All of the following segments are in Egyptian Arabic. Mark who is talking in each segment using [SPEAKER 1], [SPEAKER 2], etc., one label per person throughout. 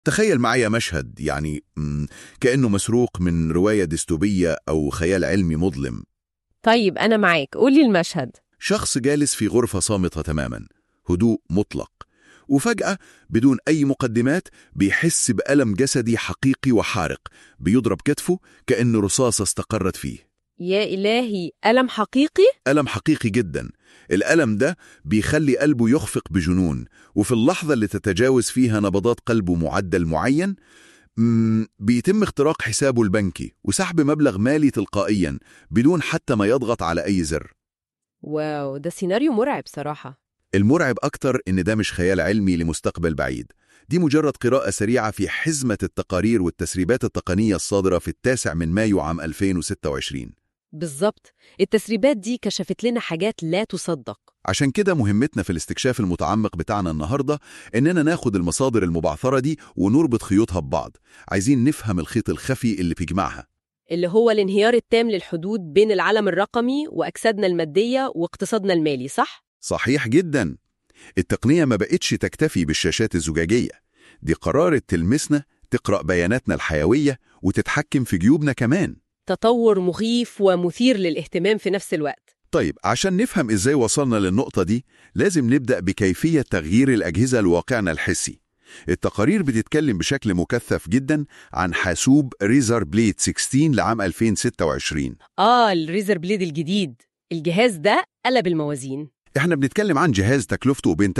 [SPEAKER 1] تخيل معايا مشهد يعني مم، كأنه مسروق من رواية ديستوبية أو خيال علمي مظلم
[SPEAKER 2] طيب أنا معاك قولي المشهد
[SPEAKER 1] شخص جالس في غرفة صامتة تماما هدوء مطلق وفجأة بدون أي مقدمات بيحس بألم جسدي حقيقي وحارق بيضرب كتفه كأن رصاصة استقرت فيه
[SPEAKER 2] يا إلهي ألم حقيقي؟
[SPEAKER 1] ألم حقيقي جدا الألم ده بيخلي قلبه يخفق بجنون وفي اللحظة اللي تتجاوز فيها نبضات قلبه معدل معين مم، بيتم اختراق حسابه البنكي وسحب مبلغ مالي تلقائيا بدون حتى ما يضغط على أي زر
[SPEAKER 2] واو ده سيناريو مرعب صراحة
[SPEAKER 1] المرعب أكتر إن ده مش خيال علمي لمستقبل بعيد دي مجرد قراءة سريعة في حزمة التقارير والتسريبات التقنية الصادرة في التاسع من مايو عام 2026
[SPEAKER 2] بالظبط التسريبات دي كشفت لنا حاجات لا تصدق
[SPEAKER 1] عشان كده مهمتنا في الاستكشاف المتعمق بتاعنا النهاردة إننا ناخد المصادر المبعثرة دي ونربط خيوطها ببعض عايزين نفهم الخيط الخفي اللي بيجمعها
[SPEAKER 2] اللي هو الانهيار التام للحدود بين العالم الرقمي وأجسادنا المادية واقتصادنا المالي صح؟
[SPEAKER 1] صحيح جدا التقنية ما بقتش تكتفي بالشاشات الزجاجية دي قررت تلمسنا تقرأ بياناتنا الحيوية وتتحكم في جيوبنا كمان
[SPEAKER 2] تطور مخيف ومثير للاهتمام في نفس الوقت
[SPEAKER 1] طيب عشان نفهم إزاي وصلنا للنقطة دي لازم نبدأ بكيفية تغيير الأجهزة لواقعنا الحسي التقارير بتتكلم بشكل مكثف جدا عن حاسوب ريزر بليد 16 لعام 2026
[SPEAKER 2] آه الريزر بليد الجديد الجهاز ده قلب الموازين
[SPEAKER 1] احنا بنتكلم عن جهاز تكلفته بين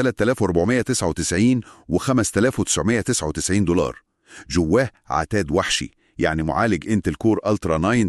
[SPEAKER 1] 3499 و 5999 دولار جواه عتاد وحشي يعني معالج انتل كور الترا 9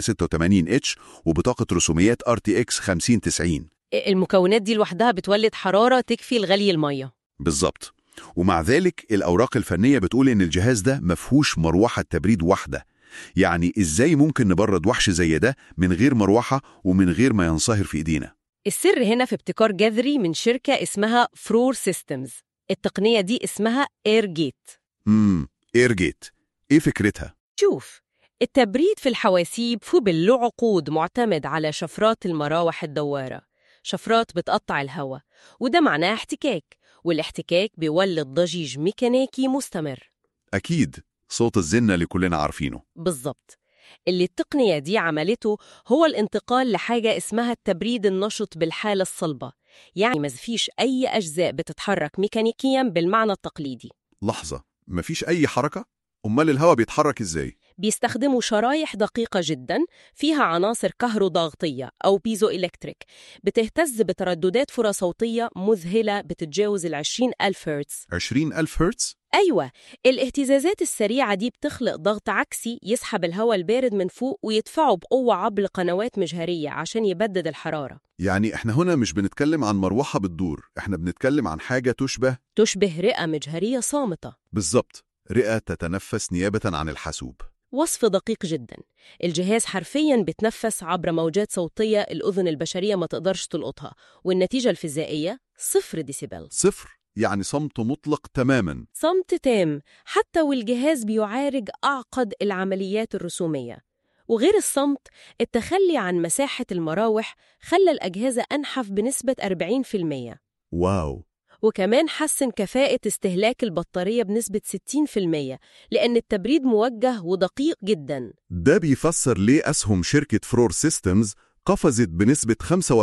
[SPEAKER 1] 386 اتش وبطاقة رسوميات ار تي اكس 5090
[SPEAKER 2] المكونات دي لوحدها بتولد حرارة تكفي لغلي المية
[SPEAKER 1] بالظبط ومع ذلك الأوراق الفنية بتقول إن الجهاز ده مفهوش مروحة تبريد واحدة يعني إزاي ممكن نبرد وحش زي ده من غير مروحة ومن غير ما ينصهر في إيدينا
[SPEAKER 2] السر هنا في ابتكار جذري من شركة اسمها فرور سيستمز التقنية دي اسمها اير جيت
[SPEAKER 1] امم ايرجيت إيه فكرتها؟
[SPEAKER 2] شوف التبريد في الحواسيب فوق له عقود معتمد على شفرات المراوح الدوارة شفرات بتقطع الهواء وده معناه احتكاك والاحتكاك بيولد ضجيج ميكانيكي مستمر
[SPEAKER 1] أكيد صوت الزنة اللي كلنا عارفينه
[SPEAKER 2] بالظبط اللي التقنية دي عملته هو الانتقال لحاجة اسمها التبريد النشط بالحالة الصلبة يعني ما فيش أي أجزاء بتتحرك ميكانيكيا بالمعنى التقليدي
[SPEAKER 1] لحظة مفيش أي حركة؟ أمال الهواء بيتحرك إزاي؟
[SPEAKER 2] بيستخدموا شرايح دقيقة جدا فيها عناصر كهروضغطية أو بيزو إلكتريك بتهتز بترددات فرة صوتية مذهلة بتتجاوز ال 20 ألف هرتز
[SPEAKER 1] 20 ألف هرتز؟
[SPEAKER 2] أيوة الاهتزازات السريعة دي بتخلق ضغط عكسي يسحب الهواء البارد من فوق ويدفعه بقوة عبر قنوات مجهرية عشان يبدد الحرارة
[SPEAKER 1] يعني إحنا هنا مش بنتكلم عن مروحة بتدور إحنا بنتكلم عن حاجة تشبه
[SPEAKER 2] تشبه رئة مجهرية صامتة
[SPEAKER 1] بالظبط رئة تتنفس نيابة عن الحاسوب
[SPEAKER 2] وصف دقيق جدا الجهاز حرفيا بتنفس عبر موجات صوتية الأذن البشرية ما تقدرش تلقطها والنتيجة الفيزيائية صفر ديسيبل
[SPEAKER 1] صفر يعني صمت مطلق تماما
[SPEAKER 2] صمت تام حتى والجهاز بيعالج أعقد العمليات الرسومية وغير الصمت التخلي عن مساحة المراوح خلى الأجهزة أنحف بنسبة 40%
[SPEAKER 1] واو
[SPEAKER 2] وكمان حسن كفاءة استهلاك البطارية بنسبة 60% لأن التبريد موجه ودقيق جدا
[SPEAKER 1] ده بيفسر ليه أسهم شركة فرور سيستمز قفزت بنسبة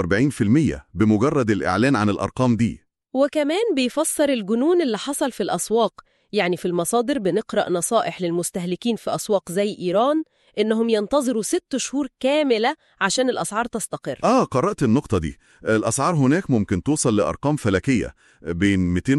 [SPEAKER 1] 45% بمجرد الإعلان عن الأرقام دي
[SPEAKER 2] وكمان بيفسر الجنون اللي حصل في الأسواق يعني في المصادر بنقرأ نصائح للمستهلكين في أسواق زي إيران إنهم ينتظروا ست شهور كاملة عشان الأسعار تستقر
[SPEAKER 1] آه قرأت النقطة دي الأسعار هناك ممكن توصل لأرقام فلكية بين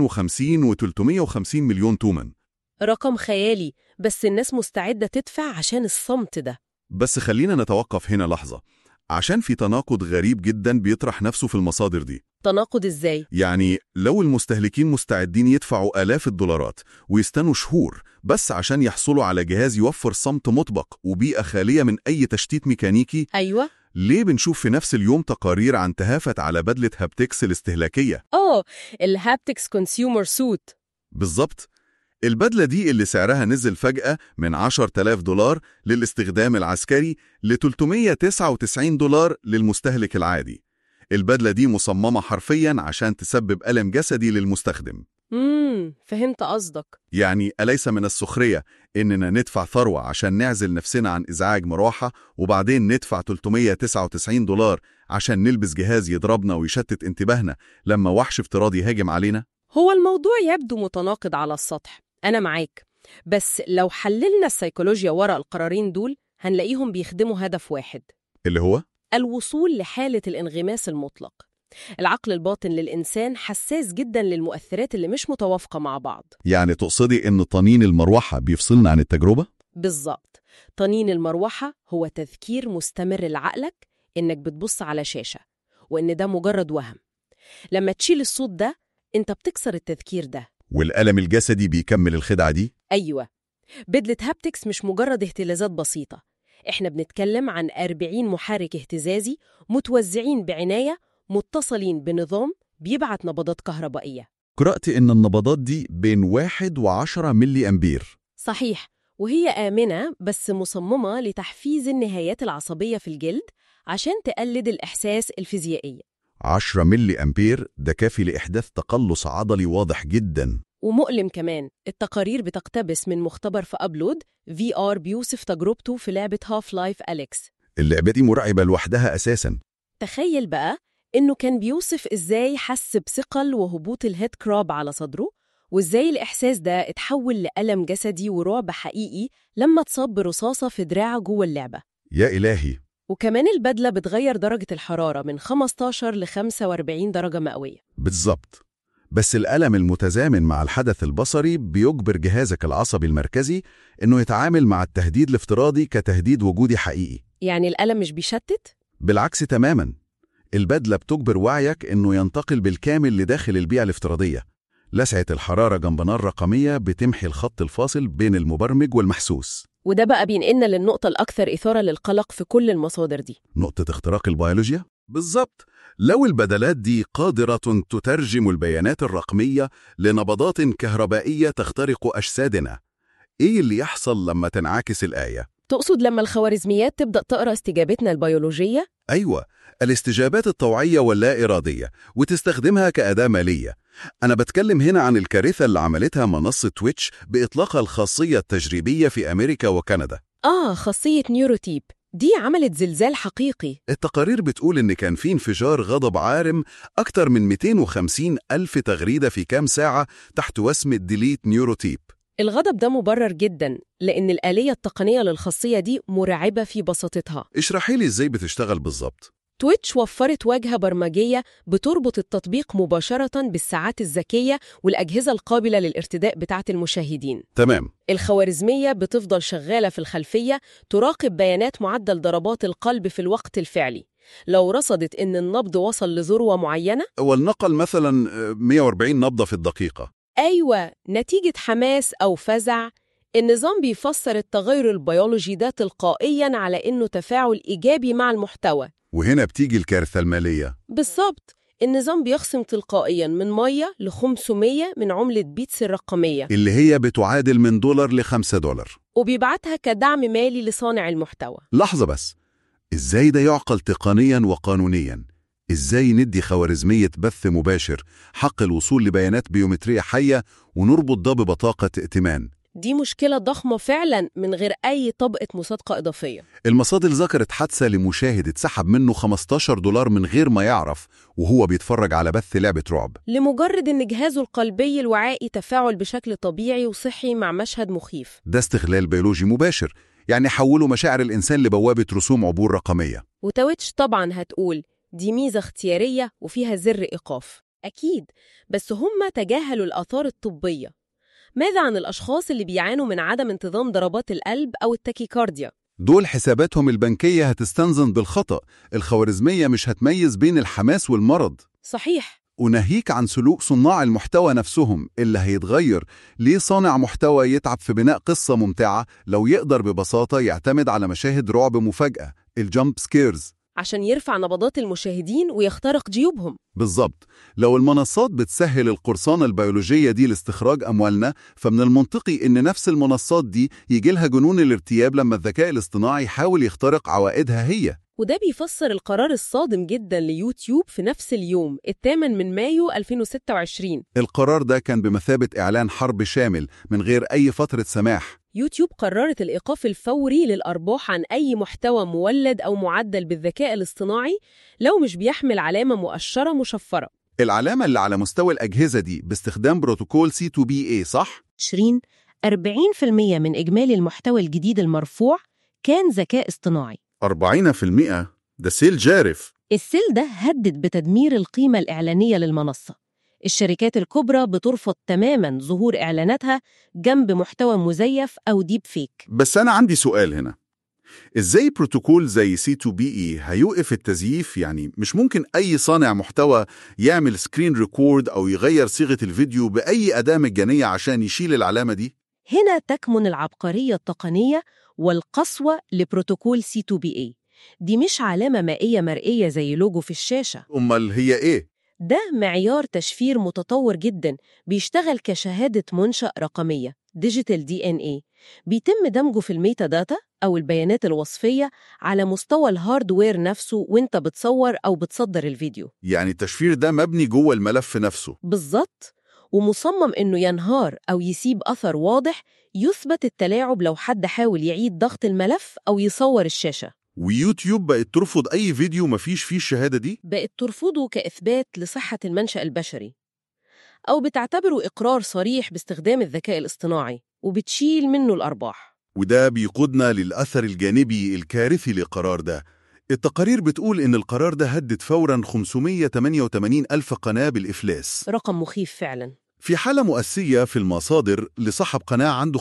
[SPEAKER 1] 250 و 350 مليون تومن
[SPEAKER 2] رقم خيالي بس الناس مستعدة تدفع عشان الصمت ده
[SPEAKER 1] بس خلينا نتوقف هنا لحظة عشان في تناقض غريب جدا بيطرح نفسه في المصادر دي
[SPEAKER 2] تناقض إزاي؟
[SPEAKER 1] يعني لو المستهلكين مستعدين يدفعوا آلاف الدولارات ويستنوا شهور بس عشان يحصلوا على جهاز يوفر صمت مطبق وبيئة خالية من أي تشتيت ميكانيكي
[SPEAKER 2] أيوة
[SPEAKER 1] ليه بنشوف في نفس اليوم تقارير عن تهافت على بدلة هابتكس الاستهلاكية؟
[SPEAKER 2] آه الهابتكس كونسيومر سوت
[SPEAKER 1] بالظبط البدلة دي اللي سعرها نزل فجأة من 10,000 دولار للاستخدام العسكري ل 399 دولار للمستهلك العادي البدلة دي مصممة حرفياً عشان تسبب ألم جسدي للمستخدم
[SPEAKER 2] امم فهمت قصدك
[SPEAKER 1] يعني أليس من السخرية إننا ندفع ثروة عشان نعزل نفسنا عن إزعاج مروحة وبعدين ندفع 399 دولار عشان نلبس جهاز يضربنا ويشتت انتباهنا لما وحش افتراضي يهاجم علينا؟
[SPEAKER 2] هو الموضوع يبدو متناقض على السطح أنا معاك بس لو حللنا السيكولوجيا وراء القرارين دول هنلاقيهم بيخدموا هدف واحد
[SPEAKER 1] اللي هو؟
[SPEAKER 2] الوصول لحالة الانغماس المطلق العقل الباطن للإنسان حساس جدا للمؤثرات اللي مش متوافقة مع بعض
[SPEAKER 1] يعني تقصدي إن طنين المروحة بيفصلنا عن التجربة؟
[SPEAKER 2] بالظبط طنين المروحة هو تذكير مستمر لعقلك إنك بتبص على شاشة وإن ده مجرد وهم لما تشيل الصوت ده أنت بتكسر التذكير ده
[SPEAKER 1] والألم الجسدي بيكمل الخدعة دي؟
[SPEAKER 2] أيوة بدلة هابتكس مش مجرد اهتزازات بسيطة إحنا بنتكلم عن 40 محرك اهتزازي متوزعين بعناية متصلين بنظام بيبعت نبضات كهربائية
[SPEAKER 1] قرأت إن النبضات دي بين واحد وعشرة ملي أمبير
[SPEAKER 2] صحيح وهي آمنة بس مصممة لتحفيز النهايات العصبية في الجلد عشان تقلد الإحساس الفيزيائي
[SPEAKER 1] 10 ملي أمبير ده كافي لإحداث تقلص عضلي واضح جدا
[SPEAKER 2] ومؤلم كمان التقارير بتقتبس من مختبر في أبلود في آر بيوصف تجربته في لعبة هاف لايف أليكس
[SPEAKER 1] اللعبة دي مرعبة لوحدها أساسا
[SPEAKER 2] تخيل بقى إنه كان بيوصف إزاي حس بثقل وهبوط الهيد كراب على صدره وإزاي الإحساس ده اتحول لألم جسدي ورعب حقيقي لما اتصاب برصاصة في دراعه جوه اللعبة
[SPEAKER 1] يا إلهي
[SPEAKER 2] وكمان البدلة بتغير درجة الحرارة من 15 ل 45 درجة مئوية
[SPEAKER 1] بالظبط بس الألم المتزامن مع الحدث البصري بيجبر جهازك العصبي المركزي إنه يتعامل مع التهديد الافتراضي كتهديد وجودي حقيقي
[SPEAKER 2] يعني الألم مش بيشتت؟
[SPEAKER 1] بالعكس تماما البدلة بتجبر وعيك إنه ينتقل بالكامل لداخل البيئة الافتراضية لسعة الحرارة جنب نار رقمية بتمحي الخط الفاصل بين المبرمج والمحسوس
[SPEAKER 2] وده بقى بينقلنا للنقطة الأكثر إثارة للقلق في كل المصادر دي
[SPEAKER 1] نقطة اختراق البيولوجيا؟ بالظبط لو البدلات دي قادرة تترجم البيانات الرقمية لنبضات كهربائية تخترق أجسادنا إيه اللي يحصل لما تنعكس الآية؟
[SPEAKER 2] تقصد لما الخوارزميات تبدأ تقرأ استجابتنا البيولوجية؟
[SPEAKER 1] أيوة الاستجابات الطوعية واللا إرادية وتستخدمها كأداة مالية أنا بتكلم هنا عن الكارثة اللي عملتها منصة تويتش بإطلاقها الخاصية التجريبية في أمريكا وكندا
[SPEAKER 2] آه خاصية نيوروتيب دي عملت زلزال حقيقي
[SPEAKER 1] التقارير بتقول إن كان في انفجار غضب عارم أكتر من 250 ألف تغريدة في كام ساعة تحت وسم الديليت نيوروتيب
[SPEAKER 2] الغضب ده مبرر جدا لأن الآلية التقنية للخاصية دي مرعبة في بساطتها
[SPEAKER 1] اشرحي لي إزاي بتشتغل بالظبط
[SPEAKER 2] تويتش وفرت واجهة برمجية بتربط التطبيق مباشرة بالساعات الذكية والأجهزة القابلة للارتداء بتاعة المشاهدين
[SPEAKER 1] تمام
[SPEAKER 2] الخوارزمية بتفضل شغالة في الخلفية تراقب بيانات معدل ضربات القلب في الوقت الفعلي لو رصدت إن النبض وصل لذروة معينة
[SPEAKER 1] والنقل مثلا آه، 140 نبضة في الدقيقة
[SPEAKER 2] أيوة نتيجة حماس أو فزع النظام بيفسر التغير البيولوجي ده تلقائياً على إنه تفاعل إيجابي مع المحتوى
[SPEAKER 1] وهنا بتيجي الكارثة المالية
[SPEAKER 2] بالظبط النظام بيخصم تلقائياً من مية ل 500 من عملة بيتس الرقمية
[SPEAKER 1] اللي هي بتعادل من دولار لخمسة دولار
[SPEAKER 2] وبيبعتها كدعم مالي لصانع المحتوى
[SPEAKER 1] لحظة بس إزاي ده يعقل تقنيا وقانونيا؟ إزاي ندي خوارزمية بث مباشر حق الوصول لبيانات بيومترية حية ونربط ده ببطاقة ائتمان؟
[SPEAKER 2] دي مشكلة ضخمة فعلاً من غير أي طبقة مصادقة إضافية
[SPEAKER 1] المصادر ذكرت حادثة لمشاهد اتسحب منه 15 دولار من غير ما يعرف وهو بيتفرج على بث لعبة رعب
[SPEAKER 2] لمجرد إن جهازه القلبي الوعائي تفاعل بشكل طبيعي وصحي مع مشهد مخيف
[SPEAKER 1] ده استغلال بيولوجي مباشر يعني حولوا مشاعر الإنسان لبوابة رسوم عبور رقمية
[SPEAKER 2] وتويتش طبعا هتقول دي ميزة اختيارية وفيها زر إيقاف أكيد بس هم تجاهلوا الآثار الطبية ماذا عن الأشخاص اللي بيعانوا من عدم انتظام ضربات القلب أو التاكيكارديا؟
[SPEAKER 1] دول حساباتهم البنكية هتستنزن بالخطأ الخوارزمية مش هتميز بين الحماس والمرض
[SPEAKER 2] صحيح
[SPEAKER 1] وناهيك عن سلوك صناع المحتوى نفسهم اللي هيتغير ليه صانع محتوى يتعب في بناء قصة ممتعة لو يقدر ببساطة يعتمد على مشاهد رعب مفاجأة الجامب سكيرز
[SPEAKER 2] عشان يرفع نبضات المشاهدين ويخترق جيوبهم
[SPEAKER 1] بالظبط لو المنصات بتسهل القرصانة البيولوجية دي لاستخراج أموالنا فمن المنطقي إن نفس المنصات دي يجي لها جنون الارتياب لما الذكاء الاصطناعي يحاول يخترق عوائدها هي
[SPEAKER 2] وده بيفسر القرار الصادم جدا ليوتيوب في نفس اليوم الثامن من مايو 2026
[SPEAKER 1] القرار ده كان بمثابة إعلان حرب شامل من غير أي فترة سماح
[SPEAKER 2] يوتيوب قررت الإيقاف الفوري للأرباح عن أي محتوى مولد أو معدل بالذكاء الاصطناعي لو مش بيحمل علامة مؤشرة مشفرة
[SPEAKER 1] العلامة اللي على مستوى الأجهزة دي باستخدام بروتوكول C2BA صح؟
[SPEAKER 2] 20 40% من إجمالي المحتوى الجديد المرفوع كان ذكاء اصطناعي
[SPEAKER 1] 40% ده سيل جارف
[SPEAKER 2] السيل ده هدد بتدمير القيمة الإعلانية للمنصة الشركات الكبرى بترفض تماما ظهور إعلاناتها جنب محتوى مزيف أو ديب فيك
[SPEAKER 1] بس أنا عندي سؤال هنا إزاي بروتوكول زي C2BE هيوقف التزييف يعني مش ممكن أي صانع محتوى يعمل سكرين ريكورد أو يغير صيغة الفيديو بأي أداة مجانية عشان يشيل العلامة دي؟
[SPEAKER 2] هنا تكمن العبقرية التقنية والقسوة لبروتوكول C2BA دي مش علامة مائية مرئية زي لوجو في الشاشة
[SPEAKER 1] أمال هي إيه؟
[SPEAKER 2] ده معيار تشفير متطور جدا بيشتغل كشهادة منشأ رقمية ديجيتال دي ان اي بيتم دمجه في الميتا داتا أو البيانات الوصفية على مستوى الهاردوير نفسه وانت بتصور أو بتصدر الفيديو
[SPEAKER 1] يعني التشفير ده مبني جوه الملف نفسه
[SPEAKER 2] بالظبط ومصمم إنه ينهار أو يسيب أثر واضح يثبت التلاعب لو حد حاول يعيد ضغط الملف أو يصور الشاشة
[SPEAKER 1] ويوتيوب بقت ترفض أي فيديو مفيش فيه الشهادة دي؟
[SPEAKER 2] بقت ترفضه كإثبات لصحة المنشأ البشري أو بتعتبره إقرار صريح باستخدام الذكاء الاصطناعي وبتشيل منه الأرباح
[SPEAKER 1] وده بيقودنا للأثر الجانبي الكارثي للقرار ده التقارير بتقول إن القرار ده هدد فوراً 588 ألف قناة بالإفلاس
[SPEAKER 2] رقم مخيف فعلا
[SPEAKER 1] في حالة مؤسية في المصادر لصاحب قناة عنده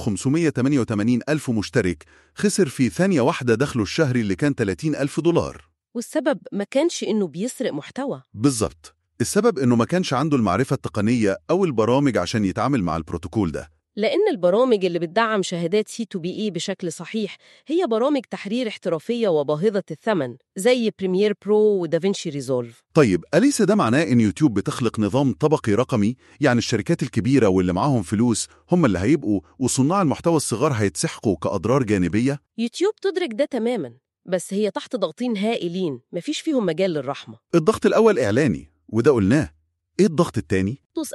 [SPEAKER 1] 588 ألف مشترك خسر في ثانية واحدة دخله الشهري اللي كان 30 ألف دولار
[SPEAKER 2] والسبب ما كانش إنه بيسرق محتوى
[SPEAKER 1] بالظبط السبب إنه ما كانش عنده المعرفة التقنية أو البرامج عشان يتعامل مع البروتوكول ده
[SPEAKER 2] لأن البرامج اللي بتدعم شهادات C2BE بشكل صحيح هي برامج تحرير احترافية وباهظة الثمن زي بريمير برو ودافنشي ريزولف
[SPEAKER 1] طيب أليس ده معناه إن يوتيوب بتخلق نظام طبقي رقمي؟ يعني الشركات الكبيرة واللي معاهم فلوس هم اللي هيبقوا وصناع المحتوى الصغار هيتسحقوا كأضرار جانبية؟
[SPEAKER 2] يوتيوب تدرك ده تماما بس هي تحت ضغطين هائلين مفيش فيهم مجال للرحمة
[SPEAKER 1] الضغط الأول إعلاني وده قلناه إيه الضغط التاني؟
[SPEAKER 2] طوس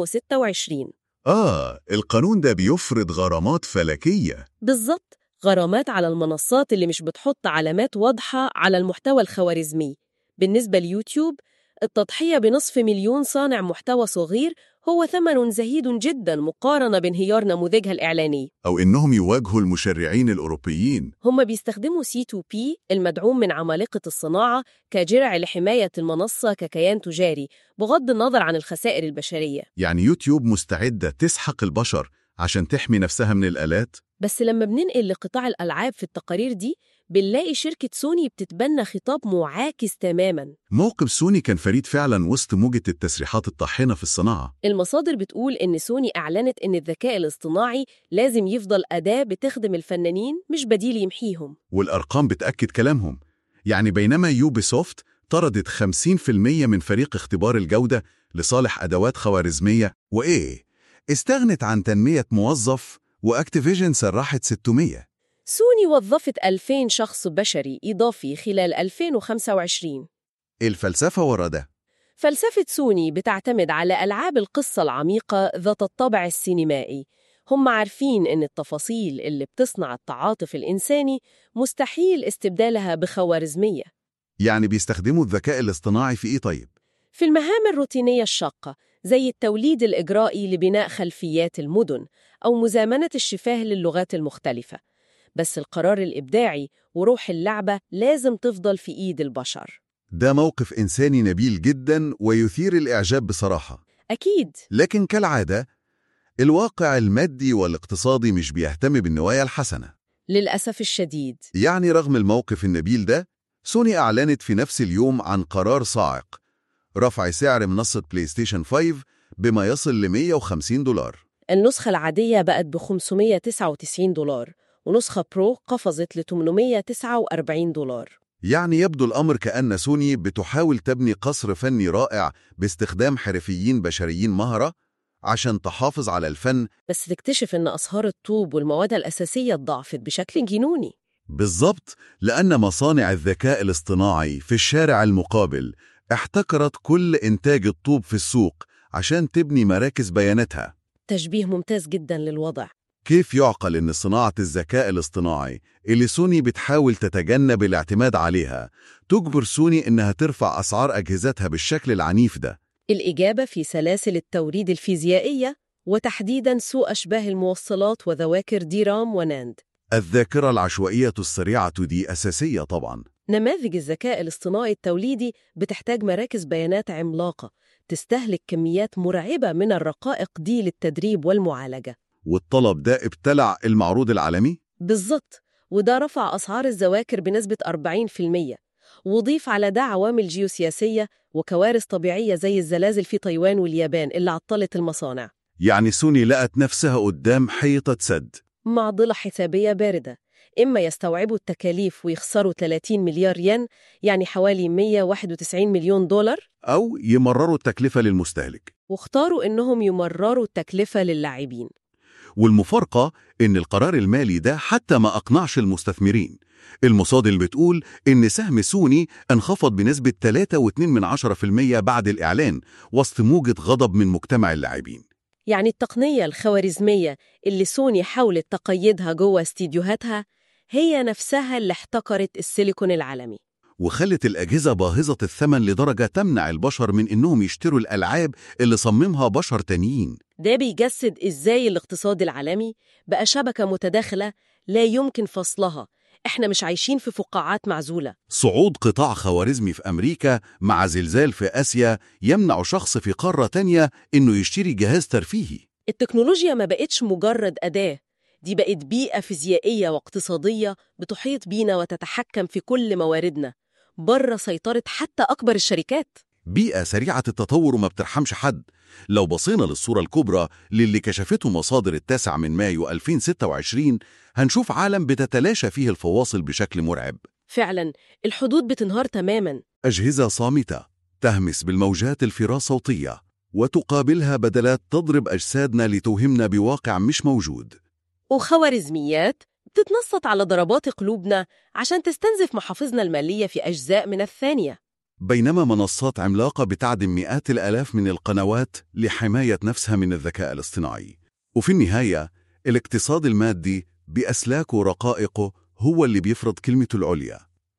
[SPEAKER 2] 2026
[SPEAKER 1] آه القانون ده بيفرض غرامات فلكية
[SPEAKER 2] بالظبط غرامات على المنصات اللي مش بتحط علامات واضحة على المحتوى الخوارزمي بالنسبة ليوتيوب التضحية بنصف مليون صانع محتوى صغير هو ثمن زهيد جدا مقارنة بانهيار نموذجها الإعلاني
[SPEAKER 1] أو إنهم يواجهوا المشرعين الأوروبيين
[SPEAKER 2] هم بيستخدموا C2P المدعوم من عمالقة الصناعة كجرع لحماية المنصة ككيان تجاري بغض النظر عن الخسائر البشرية
[SPEAKER 1] يعني يوتيوب مستعدة تسحق البشر عشان تحمي نفسها من الآلات؟
[SPEAKER 2] بس لما بننقل لقطاع الألعاب في التقارير دي بنلاقي شركة سوني بتتبنى خطاب معاكس تماما
[SPEAKER 1] موقف سوني كان فريد فعلا وسط موجة التسريحات الطاحنة في الصناعة
[SPEAKER 2] المصادر بتقول إن سوني أعلنت إن الذكاء الاصطناعي لازم يفضل أداة بتخدم الفنانين مش بديل يمحيهم
[SPEAKER 1] والأرقام بتأكد كلامهم يعني بينما يوبي سوفت طردت 50% من فريق اختبار الجودة لصالح أدوات خوارزمية وإيه؟ استغنت عن تنمية موظف وأكتيفيجن سرحت 600
[SPEAKER 2] سوني وظفت 2000 شخص بشري إضافي خلال 2025
[SPEAKER 1] الفلسفة ورا ده
[SPEAKER 2] فلسفة سوني بتعتمد على ألعاب القصة العميقة ذات الطابع السينمائي هم عارفين إن التفاصيل اللي بتصنع التعاطف الإنساني مستحيل استبدالها بخوارزمية
[SPEAKER 1] يعني بيستخدموا الذكاء الاصطناعي في إيه طيب؟
[SPEAKER 2] في المهام الروتينية الشاقة زي التوليد الإجرائي لبناء خلفيات المدن أو مزامنة الشفاه للغات المختلفة بس القرار الإبداعي وروح اللعبة لازم تفضل في إيد البشر
[SPEAKER 1] ده موقف إنساني نبيل جدا ويثير الإعجاب بصراحة
[SPEAKER 2] أكيد
[SPEAKER 1] لكن كالعادة الواقع المادي والاقتصادي مش بيهتم بالنوايا الحسنة
[SPEAKER 2] للأسف الشديد
[SPEAKER 1] يعني رغم الموقف النبيل ده سوني أعلنت في نفس اليوم عن قرار صاعق رفع سعر منصة بلاي ستيشن 5 بما يصل ل 150 دولار
[SPEAKER 2] النسخة العادية بقت ب 599 دولار ونسخة برو قفزت ل 849 دولار
[SPEAKER 1] يعني يبدو الأمر كأن سوني بتحاول تبني قصر فني رائع باستخدام حرفيين بشريين مهرة عشان تحافظ على الفن
[SPEAKER 2] بس تكتشف إن أسعار الطوب والمواد الأساسية ضعفت بشكل جنوني
[SPEAKER 1] بالضبط لأن مصانع الذكاء الاصطناعي في الشارع المقابل احتكرت كل إنتاج الطوب في السوق عشان تبني مراكز بياناتها
[SPEAKER 2] تشبيه ممتاز جدا للوضع
[SPEAKER 1] كيف يعقل إن صناعة الذكاء الاصطناعي اللي سوني بتحاول تتجنب الاعتماد عليها تجبر سوني إنها ترفع أسعار أجهزتها بالشكل العنيف ده؟
[SPEAKER 2] الإجابة في سلاسل التوريد الفيزيائية وتحديداً سوء أشباه الموصلات وذواكر دي رام وناند
[SPEAKER 1] الذاكرة العشوائية السريعة دي أساسية طبعاً
[SPEAKER 2] نماذج الذكاء الاصطناعي التوليدي بتحتاج مراكز بيانات عملاقة تستهلك كميات مرعبة من الرقائق دي للتدريب والمعالجة
[SPEAKER 1] والطلب ده ابتلع المعروض العالمي؟
[SPEAKER 2] بالظبط وده رفع أسعار الذواكر بنسبة 40% وضيف على ده عوامل جيوسياسية وكوارث طبيعية زي الزلازل في تايوان واليابان اللي عطلت المصانع
[SPEAKER 1] يعني سوني لقت نفسها قدام حيطة سد
[SPEAKER 2] معضلة حسابية باردة إما يستوعبوا التكاليف ويخسروا 30 مليار ين يعني حوالي 191 مليون دولار
[SPEAKER 1] أو يمرروا التكلفة للمستهلك
[SPEAKER 2] واختاروا إنهم يمرروا التكلفة للاعبين
[SPEAKER 1] والمفارقة إن القرار المالي ده حتى ما أقنعش المستثمرين المصادر بتقول إن سهم سوني انخفض بنسبة 3.2% بعد الإعلان وسط موجة غضب من مجتمع اللاعبين
[SPEAKER 2] يعني التقنية الخوارزمية اللي سوني حاولت تقيدها جوه استديوهاتها هي نفسها اللي احتكرت السيليكون العالمي
[SPEAKER 1] وخلت الأجهزة باهظة الثمن لدرجة تمنع البشر من إنهم يشتروا الألعاب اللي صممها بشر تانيين
[SPEAKER 2] ده بيجسد إزاي الاقتصاد العالمي بقى شبكة متداخلة لا يمكن فصلها إحنا مش عايشين في فقاعات معزولة
[SPEAKER 1] صعود قطاع خوارزمي في أمريكا مع زلزال في آسيا يمنع شخص في قارة تانية إنه يشتري جهاز ترفيهي
[SPEAKER 2] التكنولوجيا ما بقتش مجرد أداة دي بقت بيئة فيزيائية واقتصادية بتحيط بينا وتتحكم في كل مواردنا بره سيطرة حتى أكبر الشركات
[SPEAKER 1] بيئة سريعة التطور وما بترحمش حد لو بصينا للصورة الكبرى للي كشفته مصادر التاسع من مايو 2026 هنشوف عالم بتتلاشى فيه الفواصل بشكل مرعب
[SPEAKER 2] فعلا الحدود بتنهار تماما
[SPEAKER 1] أجهزة صامتة تهمس بالموجات الفرا-صوتية وتقابلها بدلات تضرب أجسادنا لتوهمنا بواقع مش موجود
[SPEAKER 2] وخوارزميات بتتنصت على ضربات قلوبنا عشان تستنزف محافظنا المالية في أجزاء من الثانية
[SPEAKER 1] بينما منصات عملاقة بتعدم مئات الآلاف من القنوات لحماية نفسها من الذكاء الاصطناعي وفي النهاية الاقتصاد المادي بأسلاكه ورقائقه هو اللي بيفرض كلمته العليا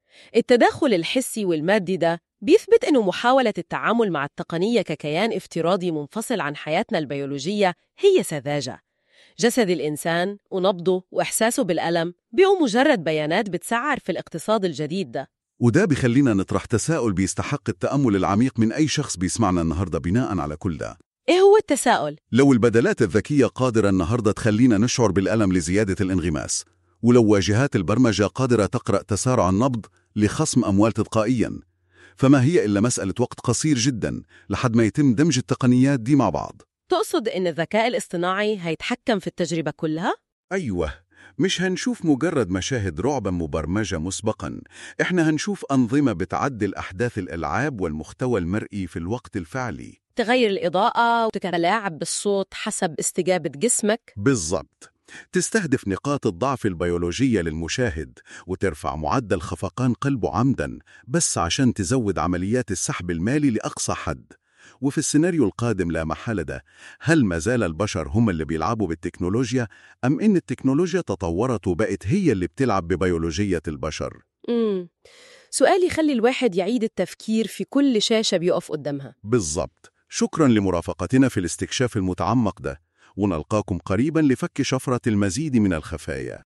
[SPEAKER 2] التداخل الحسي والمادي ده بيثبت أنه محاولة التعامل مع التقنية ككيان افتراضي منفصل عن حياتنا البيولوجية هي سذاجة جسد الإنسان ونبضه وإحساسه بالألم بقوا مجرد بيانات بتسعر في الاقتصاد الجديد ده
[SPEAKER 1] وده بيخلينا نطرح تساؤل بيستحق التأمل العميق من أي شخص بيسمعنا النهاردة بناء على كل ده
[SPEAKER 2] إيه هو التساؤل؟
[SPEAKER 1] لو البدلات الذكية قادرة النهاردة تخلينا نشعر بالألم لزيادة الانغماس ولو واجهات البرمجة قادرة تقرأ تسارع النبض لخصم أموال تلقائياً فما هي إلا مسألة وقت قصير جداً لحد ما يتم دمج التقنيات دي مع بعض
[SPEAKER 2] تقصد إن الذكاء الاصطناعي هيتحكم في التجربة كلها؟
[SPEAKER 1] أيوة مش هنشوف مجرد مشاهد رعب مبرمجة مسبقاً إحنا هنشوف أنظمة بتعدل أحداث الألعاب والمحتوى المرئي في الوقت الفعلي
[SPEAKER 2] تغير الإضاءة وتتلاعب بالصوت حسب استجابة جسمك
[SPEAKER 1] بالضبط تستهدف نقاط الضعف البيولوجية للمشاهد وترفع معدل خفقان قلبه عمداً بس عشان تزود عمليات السحب المالي لأقصى حد وفي السيناريو القادم لا محالة ده هل ما زال البشر هم اللي بيلعبوا بالتكنولوجيا أم إن التكنولوجيا تطورت وبقت هي اللي بتلعب ببيولوجية البشر؟
[SPEAKER 2] امم سؤال يخلي الواحد يعيد التفكير في كل شاشة بيقف قدامها
[SPEAKER 1] بالضبط شكرا لمرافقتنا في الاستكشاف المتعمق ده ونلقاكم قريبا لفك شفرة المزيد من الخفايا